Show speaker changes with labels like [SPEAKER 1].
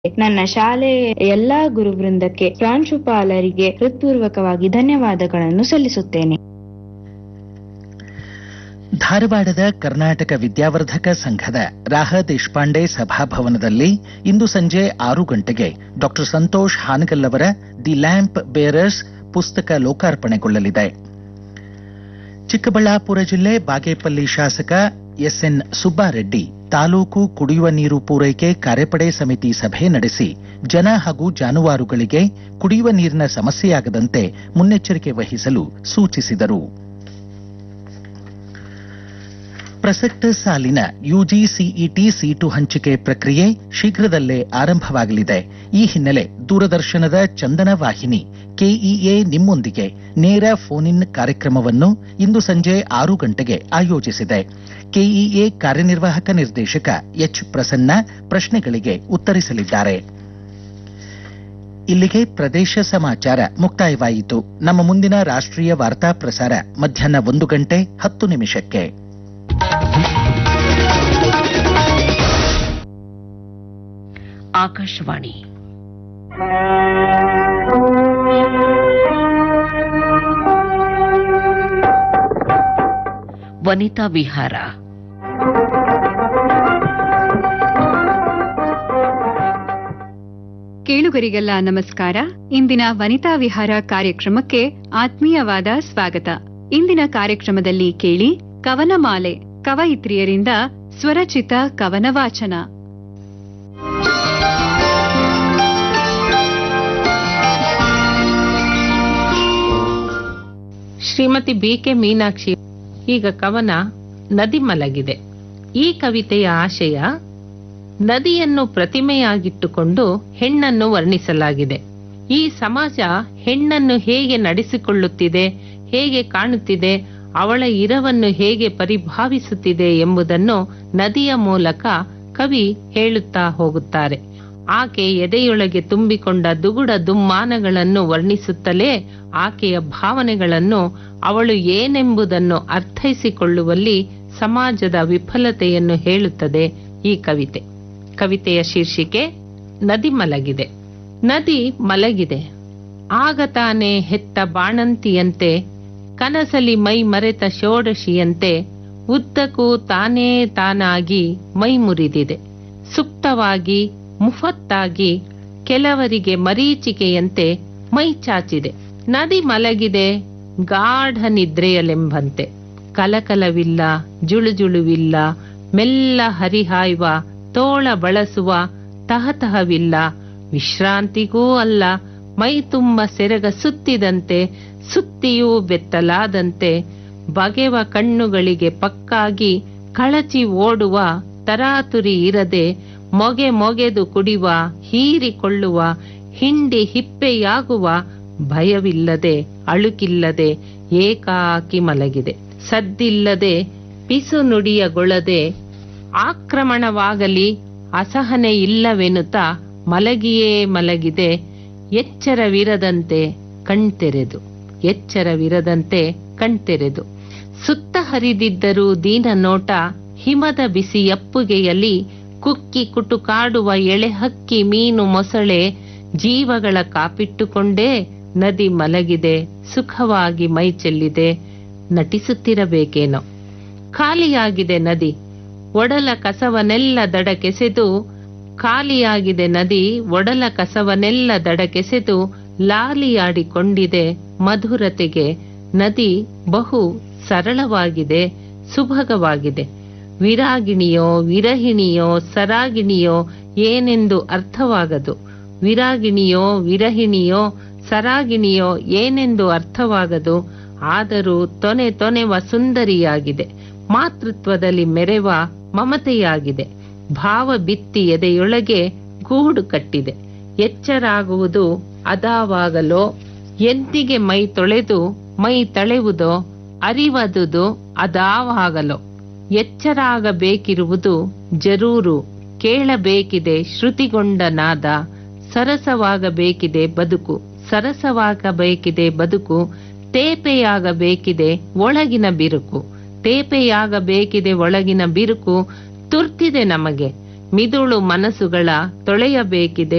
[SPEAKER 1] ನನ್ನ ಶಾಲೆಯ ಎಲ್ಲಾ ಗುರುವೃಂದಕ್ಕೆ ಪ್ರಾಂಶುಪಾಲರಿಗೆ ಹೃತ್ಪೂರ್ವಕವಾಗಿ ಧನ್ಯವಾದಗಳನ್ನು ಸಲ್ಲಿಸುತ್ತೇನೆ
[SPEAKER 2] ಧಾರವಾಡದ ಕರ್ನಾಟಕ ವಿದ್ಯಾವರ್ಧಕ ಸಂಘದ ರಾಹ ದೇಶಪಾಂಡೆ ಸಭಾಭವನದಲ್ಲಿ ಇಂದು ಸಂಜೆ ಆರು ಗಂಟೆಗೆ ಡಾಕ್ಟರ್ ಸಂತೋಷ್ ಹಾನಗಲ್ ಅವರ ದಿ ಲ್ಯಾಂಪ್ ಬೇರರ್ಸ್ ಪುಸ್ತಕ ಲೋಕಾರ್ಪಣೆಗೊಳ್ಳಲಿದೆ ಚಿಕ್ಕಬಳ್ಳಾಪುರ ಜಿಲ್ಲೆ ಬಾಗೇಪಲ್ಲಿ ಶಾಸಕ ಎಸ್ಎನ್ ಸುಬ್ಬಾರೆಡ್ಡಿ ತಾಲೂಕು ಕುಡಿಯುವ ನೀರು ಪೂರೈಕೆ ಕಾರ್ಯಪಡೆ ಸಮಿತಿ ಸಭೆ ನಡೆಸಿ ಜನ ಹಾಗೂ ಜಾನುವಾರುಗಳಿಗೆ ಕುಡಿಯುವ ನೀರಿನ ಸಮಸ್ಯೆಯಾಗದಂತೆ ಮುನ್ನೆಚ್ಚರಿಕೆ ವಹಿಸಲು ಸೂಚಿಸಿದರು ಪ್ರಸಕ್ತ ಸಾಲಿನ ಯುಜಿಸಿಇಟಿ ಸೀಟು ಹಂಚಿಕೆ ಪ್ರಕ್ರಿಯೆ ಶೀಘ್ರದಲ್ಲೇ ಆರಂಭವಾಗಲಿದೆ ಈ ಹಿನ್ನೆಲೆ ದೂರದರ್ಶನದ ಚಂದನ ವಾಹಿನಿ ಕೆಇಎ ನಿಮ್ಮೊಂದಿಗೆ ನೇರ ಫೋನ್ ಇನ್ ಕಾರ್ಯಕ್ರಮವನ್ನು ಇಂದು ಸಂಜೆ ಆರು ಗಂಟೆಗೆ ಆಯೋಜಿಸಿದೆ ಕೆಇಎ ಕಾರ್ಯನಿರ್ವಾಹಕ ನಿರ್ದೇಶಕ ಎಚ್ ಪ್ರಸನ್ನ ಪ್ರಶ್ನೆಗಳಿಗೆ ಉತ್ತರಿಸಲಿದ್ದಾರೆ ಇಲ್ಲಿಗೆ ಪ್ರದೇಶ ಸಮಾಚಾರ ಮುಕ್ತಾಯವಾಯಿತು ನಮ್ಮ ಮುಂದಿನ ರಾಷ್ಟ್ರೀಯ ವಾರ್ತಾ ಪ್ರಸಾರ ಮಧ್ಯಾಹ್ನ ಒಂದು ಗಂಟೆ ಹತ್ತು ನಿಮಿಷಕ್ಕೆ
[SPEAKER 3] ಆಕಾಶವಾಣಿ ವನಿತಾ ವಿಹಾರ
[SPEAKER 4] ಕೇಳುಗರಿಗೆಲ್ಲ ನಮಸ್ಕಾರ ಇಂದಿನ ವನಿತಾ ವಿಹಾರ ಕಾರ್ಯಕ್ರಮಕ್ಕೆ ಆತ್ಮೀಯವಾದ ಸ್ವಾಗತ ಇಂದಿನ ಕಾರ್ಯಕ್ರಮದಲ್ಲಿ ಕೇಳಿ ಕವನಮಾಲೆ ಕವಯಿತ್ರಿಯರಿಂದ ಸ್ವರಚಿತ ಕವನ ವಾಚನ
[SPEAKER 5] ಶ್ರೀಮತಿ ಬಿ ಕೆ ಮೀನಾಕ್ಷಿ ಈಗ ಕವನ ನದಿ ಮಲಗಿದೆ ಈ ಕವಿತೆಯ ಆಶಯ ನದಿಯನ್ನು ಪ್ರತಿಮೆಯಾಗಿಟ್ಟುಕೊಂಡು ಹೆಣ್ಣನ್ನು ವರ್ಣಿಸಲಾಗಿದೆ ಈ ಸಮಾಜ ಹೆಣ್ಣನ್ನು ಹೇಗೆ ನಡೆಸಿಕೊಳ್ಳುತ್ತಿದೆ ಹೇಗೆ ಕಾಣುತ್ತಿದೆ ಅವಳ ಇರವನ್ನು ಹೇಗೆ ಪರಿಭಾವಿಸುತ್ತಿದೆ ಎಂಬುದನ್ನು ನದಿಯ ಮೂಲಕ ಕವಿ ಹೇಳುತ್ತಾ ಹೋಗುತ್ತಾರೆ ಆಕೆ ಎದೆಯೊಳಗೆ ತುಂಬಿಕೊಂಡ ದುಗುಡ ದುಮ್ಮಾನಗಳನ್ನು ವರ್ಣಿಸುತ್ತಲೇ ಆಕೆಯ ಭಾವನೆಗಳನ್ನು ಅವಳು ಏನೆಂಬುದನ್ನು ಅರ್ಥೈಸಿಕೊಳ್ಳುವಲ್ಲಿ ಸಮಾಜದ ವಿಫಲತೆಯನ್ನು ಹೇಳುತ್ತದೆ ಈ ಕವಿತೆ ಕವಿತೆಯ ಶೀರ್ಷಿಕೆ ನದಿ ಮಲಗಿದೆ ನದಿ ಮಲಗಿದೆ ಆಗ ತಾನೇ ಹೆತ್ತ ಬಾಣಂತಿಯಂತೆ ಕನಸಲಿ ಮೈ ಮರೆತ ಷೋಡಶಿಯಂತೆ ಉದ್ದಕ್ಕೂ ತಾನೇ ತಾನಾಗಿ ಮೈ ಮುರಿದಿದೆ ಸುಪ್ತವಾಗಿ ಮುಫತ್ತಾಗಿ ಕೆಲವರಿಗೆ ಮರೀಚಿಕೆಯಂತೆ ಮೈ ಚಾಚಿದೆ ನದಿ ಮಲಗಿದೆ ಗಾಢ ನಿದ್ರೆಯಲೆಂಬಂತೆ ಕಲಕಲವಿಲ್ಲ ಜುಳುಜುಳುವಿಲ್ಲ ಮೆಲ್ಲ ಹರಿಹಾಯುವ ತೋಳ ಬಳಸುವ ತಹತಹವಿಲ್ಲ ವಿಶ್ರಾಂತಿಗೂ ಅಲ್ಲ ಮೈ ತುಂಬ ಸೆರಗ ಸುತ್ತಿದಂತೆ ಸುತ್ತಿಯೂ ಬೆತ್ತಲಾದಂತೆ ಬಗೆವ ಕಣ್ಣುಗಳಿಗೆ ಪಕ್ಕಾಗಿ ಕಳಚಿ ಓಡುವ ತರಾತುರಿ ಇರದೆ ಮೊಗೆ ಮೊಗೆದು ಕುಡಿವ ಹೀರಿಕೊಳ್ಳುವ ಹಿಂಡಿ ಹಿಪ್ಪೆಯಾಗುವ ಭಯವಿಲ್ಲದೆ ಅಳುಕಿಲ್ಲದೆ ಏಕಾಕಿ ಮಲಗಿದೆ ಸದ್ದಿಲ್ಲದೆ ಪಿಸು ನುಡಿಯಗೊಳ್ಳದೆ ಆಕ್ರಮಣವಾಗಲಿ ಅಸಹನೆ ಇಲ್ಲವೆನುತ ಮಲಗಿಯೇ ಮಲಗಿದೆ ಎಚ್ಚರವಿರದಂತೆ ಕಣ್ತೆರೆದು ಎಚ್ಚರವಿರದಂತೆ ಕಣ್ತೆರೆದು ಸುತ್ತ ಹರಿದಿದ್ದರೂ ದೀನ ನೋಟ ಹಿಮದ ಬಿಸಿ ಅಪ್ಪುಗೆಯಲ್ಲಿ ಕುಕ್ಕಿ ಕುಟುಕಾಡುವ ಎಳೆಹಕ್ಕಿ ಮೀನು ಮೊಸಳೆ ಜೀವಗಳ ಕಾಪಿಟ್ಟುಕೊಂಡೇ ನದಿ ಮಲಗಿದೆ ಸುಖವಾಗಿ ಮೈ ಚೆಲ್ಲಿದೆ ನಟಿಸುತ್ತಿರಬೇಕೇನೋ ಖಾಲಿಯಾಗಿದೆ ನದಿ ಒಡಲ ಕಸವನೆಲ್ಲ ದಡಕೆಸೆದು ಖಾಲಿಯಾಗಿದೆ ನದಿ ಒಡಲ ಕಸವನೆಲ್ಲ ದಡಕೆಸೆದು ಲಾಲಿಯಾಡಿಕೊಂಡಿದೆ ಮಧುರತೆಗೆ ನದಿ ಬಹು ಸರಳವಾಗಿದೆ ಸುಭಗವಾಗಿದೆ ವಿರಾಗಿಣಿಯೋ ವಿರಹಿಣಿಯೋ ಸರಾಗಿಣಿಯೋ ಏನೆಂದು ಅರ್ಥವಾಗದು ವಿರಾಗಿಣಿಯೋ ವಿರಹಿಣಿಯೋ ಸರಾಗಿಣಿಯೋ ಏನೆಂದು ಅರ್ಥವಾಗದು ಆದರೂ ತೊನೆ ತೊನೆವ ಸುಂದರಿಯಾಗಿದೆ ಮಾತೃತ್ವದಲ್ಲಿ ಮೆರೆವ ಮಮತೆಯಾಗಿದೆ ಭಾವ ಬಿತ್ತಿ ಎದೆಯೊಳಗೆ ಗೂಡು ಕಟ್ಟಿದೆ ಎಚ್ಚರಾಗುವುದು ಅದಾವಾಗಲೋ ಎಂದಿಗೆ ಮೈ ತೊಳೆದು ಮೈ ತಳೆವುದೋ ಅರಿವದುದು ಅದಾವಾಗಲೋ ಎಚ್ಚರಾಗಬೇಕಿರುವುದು ಜರೂರು ಕೇಳಬೇಕಿದೆ ಶ್ರುತಿಗೊಂಡ ನಾದ ಸರಸವಾಗಬೇಕಿದೆ ಬದುಕು ಸರಸವಾಗಬೇಕಿದೆ ಬದುಕು ತೇಪೆಯಾಗಬೇಕಿದೆ ಒಳಗಿನ ಬಿರುಕು ತೇಪೆಯಾಗಬೇಕಿದೆ ಒಳಗಿನ ಬಿರುಕು ತುರ್ತಿದೆ ನಮಗೆ ಮಿದುಳು ಮನಸ್ಸುಗಳ ತೊಳೆಯಬೇಕಿದೆ